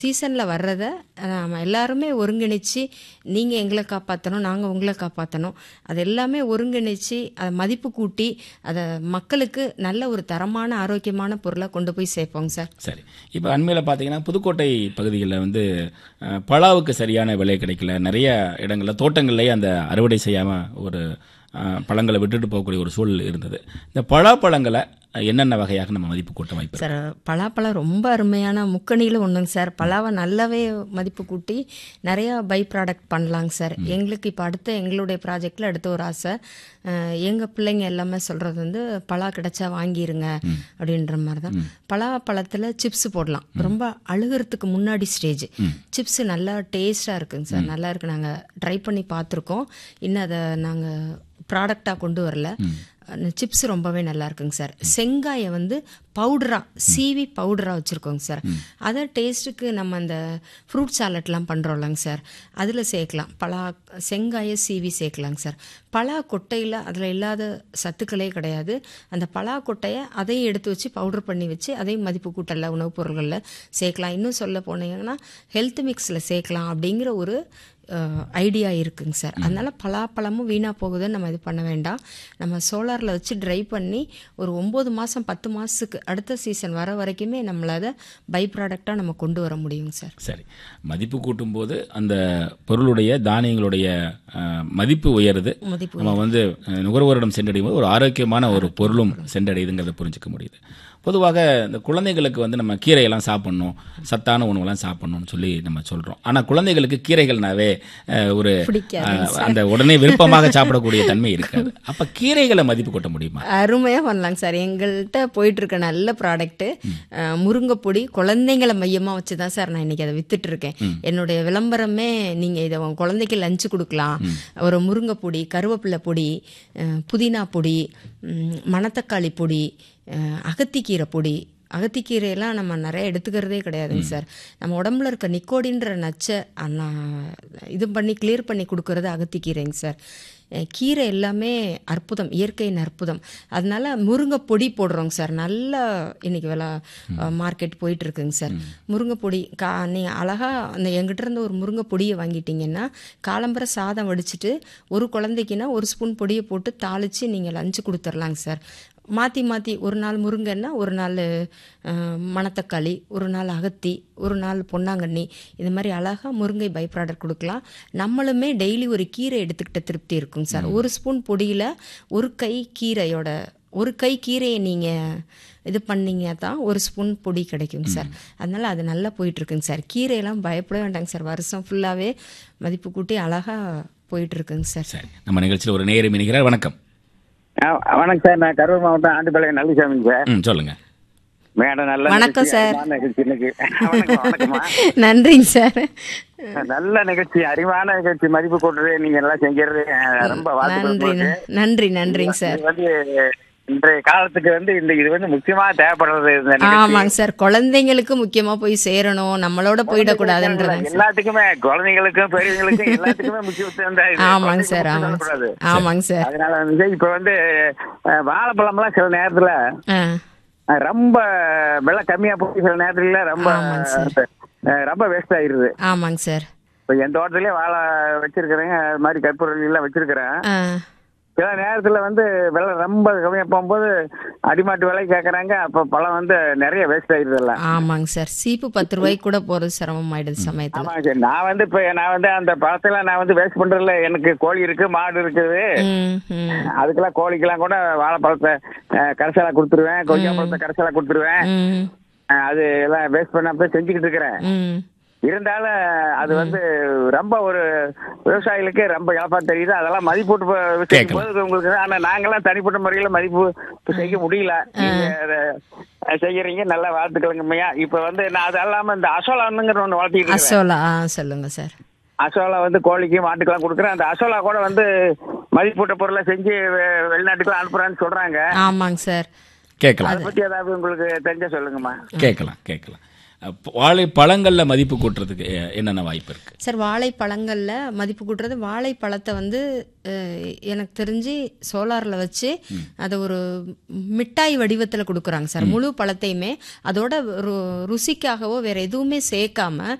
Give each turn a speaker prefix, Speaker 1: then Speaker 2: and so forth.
Speaker 1: சீசனில் வர்றத நம்ம எல்லாருமே ஒருங்கிணைச்சு நீங்கள் எங்களை காப்பாற்றணும் நாங்கள் உங்களை காப்பாற்றணும் அது எல்லாமே ஒருங்கிணைச்சு அதை மதிப்பு கூட்டி அதை மக்களுக்கு நல்ல ஒரு தரமான ஆரோக்கியமான பொருளை கொண்டு போய் சேர்ப்போங்க சார்
Speaker 2: சரி இப்போ அண்மையில் பார்த்தீங்கன்னா புதுக்கோட்டை பகுதிகளில் வந்து அஹ், பலாவுக்கு சரியான விலை கிடைக்கல நிறைய இடங்களில் தோட்டங்கள்லேயே அந்த அறுவடை செய்யாமல் ஒரு அஹ், பழங்களை விட்டுட்டு போகக்கூடிய ஒரு சூழல் இருந்தது இந்த பலாப்பழங்களை அஹ், என்னென்ன வகையாக நம்ம மதிப்பு கூட்ட வாய்ப்பு இருக்கு?
Speaker 1: சார் பலாப்பழம் ரொம்ப அருமையான முக்கணியில் ஒன்றுங்க சார் பலாவை நல்லாவே மதிப்பு கூட்டி நிறையா பை ப்ராடக்ட் பண்ணலாங்க சார் எங்களுக்கு இப்போ அடுத்த எங்களுடைய ப்ராஜெக்டில் அடுத்த ஒரு ஆசை எங்கள் பிள்ளைங்க எல்லாமே சொல்கிறது வந்து பலா கிடைச்சா வாங்கிருங்க அப்படின்ற மாதிரி தான் பலாப்பழத்தில் சிப்ஸ் போடலாம் ரொம்ப அழுகிறதுக்கு முன்னாடி ஸ்டேஜ் சிப்ஸ் நல்லா டேஸ்ட்டாக இருக்குங்க சார் நல்லா இருக்கு நாங்கள் ட்ரை பண்ணி பார்த்துருக்கோம் இன்னும் அதை நாங்கள் ப்ராடக்டாக கொண்டு வரல சிப்ஸ் ரொம்பவே நல்லா இருக்குங்க சார் செங்காயை வந்து பவுடராக சீவி பவுடராக வச்சுருக்கோங்க சார் அதை டேஸ்ட்டுக்கு நம்ம அந்த ஃப்ரூட் சாலட்லாம் பண்ணுறோம்லங்க சார் அதில் சேர்க்கலாம் பலா செங்காயை சீவி சேர்க்கலாங்க சார் பலா கொட்டையில் அதில் இல்லாத சத்துக்களே கிடையாது அந்த பலா கொட்டையை அதையும் எடுத்து வச்சு பவுடர் பண்ணி வச்சு அதையும் மதிப்பு கூட்டல உணவுப் பொருள்களில் சேர்க்கலாம் இன்னும் சொல்ல போனீங்கன்னா ஹெல்த் மிக்ஸில் சேர்க்கலாம் அப்படிங்கிற ஒரு ஐடியா இருக்குங்க சார் அதனால பலாப்பழமும் வீணாக போகுதுன்னு நம்ம இது பண்ண வேண்டாம் நம்ம சோலாரில் வச்சு ட்ரை பண்ணி ஒரு ஒம்பது மாதம் பத்து மாதத்துக்கு அடுத்த சீசன் வர வரைக்குமே நம்மள அதை பை ப்ராடக்டாக நம்ம கொண்டு வர முடியுங்க சார்
Speaker 2: சரி மதிப்பு கூட்டும் போது அந்த பொருளுடைய தானியங்களுடைய அஹ், மதிப்பு உயருது
Speaker 1: மதிப்பு
Speaker 2: நம்ம வந்து அஹ், நுகர்வோரிடம் சென்றடையும் போது ஒரு ஆரோக்கியமான ஒரு பொருளும் சென்றடையுதுங்கிறத புரிஞ்சுக்க முடியுது பொதுவாக இந்த குழந்தைகளுக்கு வந்து நம்ம கீரையெல்லாம் சாப்பிடணும் சத்தான உணவெல்லாம் சாப்பிடணும்னு சொல்லி நம்ம சொல்றோம் ஆனா குழந்தைகளுக்கு கீரைகள்னாவே அஹ், ஒரு
Speaker 1: பிடிக்காது
Speaker 2: அஹ், அந்த உடனே விருப்பமாக சாப்பிடக்கூடிய தன்மை இருக்காது அப்ப கீரைகளை மதிப்பு கூட்ட முடியுமா
Speaker 1: அருமையாக பண்ணலாங்க சார் எங்கள்கிட்ட போயிட்டு இருக்க நல்ல ப்ராடக்ட்டு முருங்கைப்பொடி குழந்தைங்களை மையமாக வச்சு தான் சார் நான் இன்னைக்கு அதை வித்துட்டு இருக்கேன் என்னுடைய விளம்பரமே நீங்கள் இதை உங்க குழந்தைக்கு லஞ்சு கொடுக்கலாம் ஒரு முருங்கைப்பொடி கருவேப்பிலை பொடி அஹ், புதினா பொடி ம், மணத்தக்காளி பொடி அஹ், அகத்திக்கீரை பொடி அகத்திக்கீரையெல்லாம் நம்ம நிறைய எடுத்துக்கிறதே கிடையாதுங்க சார் நம்ம உடம்புல இருக்க நிக்கோடின்ற நச்சை அண்ணா இது பண்ணி கிளியர் பண்ணி கொடுக்கறது அகத்திக்கீரைங்க சார் அஹ் கீரை எல்லாமே அற்புதம் இயற்கையின் அற்புதம் அதனால முருங்கை பொடி போடுறோங்க சார் நல்லா இன்னைக்கு வில மார்க்கெட் போயிட்டு இருக்குங்க சார் முருங்கை பொடி கா நீங்கள் அழகாக அந்த எங்கிட்ட இருந்து ஒரு முருங்கை பொடியை வாங்கிட்டீங்கன்னா காலம்பர சாதம் வடிச்சிட்டு ஒரு குழந்தைக்குன்னா ஒரு ஸ்பூன் பொடியை போட்டு தாளித்து நீங்கள் லஞ்சு கொடுத்துர்லாங்க சார் மாற்றி மாற்றி ஒரு நாள் முருங்கைன்னா ஒரு நாள் அஹ், மணத்தக்காளி ஒரு நாள் அகத்தி ஒரு நாள் பொன்னாங்கண்ணி இது மாதிரி அழகாக முருங்கை பை ப்ராடக்ட் கொடுக்கலாம் நம்மளுமே டெய்லி ஒரு கீரை எடுத்துக்கிட்ட திருப்தி இருக்குங்க சார் ஒரு ஸ்பூன் பொடியில் ஒரு கை கீரையோட ஒரு கை கீரையை நீங்கள் இது பண்ணீங்க தான் ஒரு ஸ்பூன் பொடி கிடைக்குங்க சார் அதனால அது நல்லா போயிட்டுருக்குங்க சார் கீரையெல்லாம் பயப்பட வேண்டாங்க சார் வருஷம் ஃபுல்லாகவே மதிப்பு கூட்டி அழகாக போயிட்டுருக்குங்க சார்
Speaker 2: சரி நம்ம நிகழ்ச்சியில் ஒரு நேரம் இணைகிறார் வணக்கம்
Speaker 3: ஆ, வணக்கம் சார் நான் கரூர் மாவட்டம் ஆண்டுபாளையம் நல்லிசாமிங்க சார்
Speaker 2: ம் சொல்லுங்க
Speaker 3: மேடம் நல்ல
Speaker 1: வணக்கம்
Speaker 3: நிகழ்ச்சி,
Speaker 1: சார்.
Speaker 3: அருமையான நிகழ்ச்சி இன்னைக்கு வணக்கம் வணக்கம்மா
Speaker 1: நன்றிங்க சார்
Speaker 3: நல்ல நிகழ்ச்சி அறிவான நிகழ்ச்சி மதிப்பு கூட்டுறது நீங்க எல்லாம் செஞ்சுறது அஹ், ரொம்ப வாழ்த்துக்கள்
Speaker 1: நன்றி
Speaker 3: உங்களுக்கு.
Speaker 1: நன்றி நன்றிங்க சார்
Speaker 3: இது வந்து இன்றைய காலத்துக்கு வந்து இந்த இது வந்து முக்கியமா தேவைப்படுறது இந்த நிகழ்ச்சி.
Speaker 1: ஆமாங்க சார் குழந்தைங்களுக்கு முக்கியமா போய் சேரணும் நம்மளோட போயிடக்கூடாதுன்றதாங்க சார்
Speaker 3: எல்லாத்துக்குமே குழந்தைங்களுக்கும் பெரியவங்களுக்கும் எல்லாத்துக்குமே முக்கியத்துவம் தான் இது.
Speaker 1: ஆமாங்க சார்
Speaker 3: குழந்தைங்களுக்கு
Speaker 1: ஆமாங்க
Speaker 3: மட்டும்
Speaker 1: சார்
Speaker 3: சொல்லக்கூடாது.
Speaker 1: ஆமாங்க சார்
Speaker 3: அதனால வந்து இப்ப வந்து அஹ், வாழைப்பழம்லாம் சில நேரத்துல
Speaker 1: ஆ
Speaker 3: அஹ், ரொம்ப விலை கம்மியா போய் சில நேரத்துல ரொம்ப
Speaker 1: ஆமாங்க சார்.
Speaker 3: அஹ், ரொம்ப வேஸ்ட் ஆயிருது
Speaker 1: ஆமாங்க சார்
Speaker 3: இப்ப என் தோட்டத்திலேயே வாழை வச்சிருக்கிறேங்க அது மாதிரி கற்பூரம் எல்லாம் வச்சிருக்கிறேன்
Speaker 1: ஆ
Speaker 3: சில நேரத்துல வந்து விலை ரொம்ப கம்மியா போகும்போது அடிமாட்டு விலை கேக்குறாங்க அப்ப பழம் வந்து நிறைய வேஸ்ட் ஆயிருது எல்லாம்
Speaker 1: ஆமாங்க சார் சீப்பு பத்து ரூபாய்க்கு கூட போறது சிரமமாயிடுது சமயத்துல
Speaker 3: ஆமாங்க சார் நான் வந்து இப்ப நான் வந்து அந்த பழத்தெல்லாம் நான் வந்து வேஸ்ட் பண்றதுல எனக்கு கோழி இருக்கு மாடு இருக்குது
Speaker 1: ம் ம்
Speaker 3: அதுக்கெல்லாம் கோழிக்கெல்லாம் கூட வாழைப்பழத்தை அஹ், கரைசலா கொடுத்துருவேன் கொய்யா பழத்தை கரைசலா கொடுத்துருவேன்
Speaker 1: ம்
Speaker 3: அஹ், அது எல்லாம் வேஸ்ட் பண்ணாம செஞ்சுக்கிட்டு இருக்கிறேன்
Speaker 1: ம்
Speaker 3: இருந்தாலும் அது வந்து ரொம்ப ஒரு விவசாயிகளுக்கு ரொம்ப இழப்பா தெரியுது அதெல்லாம் மதிப்பூட்டு ப- செய்யும் போது உங்களுக்கு ஆனா நாங்கெல்லாம் தனிப்பட்ட முறையில மதிப்பு செய்ய முடியல நீங்க அதை செய்யறீங்க நல்ல வாழ்த்துக்களுங்கம்மையா இப்ப வந்து நான் அது அல்லாம இந்த அசோலான்னுங்கிற ஒண்ணு வளர்த்திட்டு இருக்கேன்
Speaker 1: அசோலா ஆ சொல்லுங்க சார்
Speaker 3: அசோலா வந்து கோழிக்கு மாட்டுக்கெல்லாம் கொடுக்குறேன் அந்த அசோலா கூட வந்து மதிப்பூட்ட பொருளை செஞ்சு வெ- வெளிநாட்டுக்கெல்லாம் அனுப்புறான்னு சொல்றாங்க
Speaker 1: ஆமாங்க சார்
Speaker 2: கேட்கலாம்
Speaker 3: அதை பத்தி ஏதாவது உங்களுக்கு தெரிஞ்சா சொல்லுங்கம்மா
Speaker 2: கேட்கலாம் கேட்கலாம் அஹ், வாழை பழங்கள்ல மதிப்பு கூட்டுறதுக்கு அஹ், என்னென்ன வாய்ப்பு இருக்கு
Speaker 1: சார் வாழைப்பழங்களில் மதிப்பு கூட்டுறது வாழைப்பழத்தை வந்து அஹ், எனக்கு தெரிஞ்சு சோலாரில் வச்சு அதை ஒரு மிட்டாய் வடிவத்தில் கொடுக்குறாங்க சார் முழு பழத்தையுமே அதோட ரு- ருசிக்காகவோ வேற எதுவுமே சேர்க்காம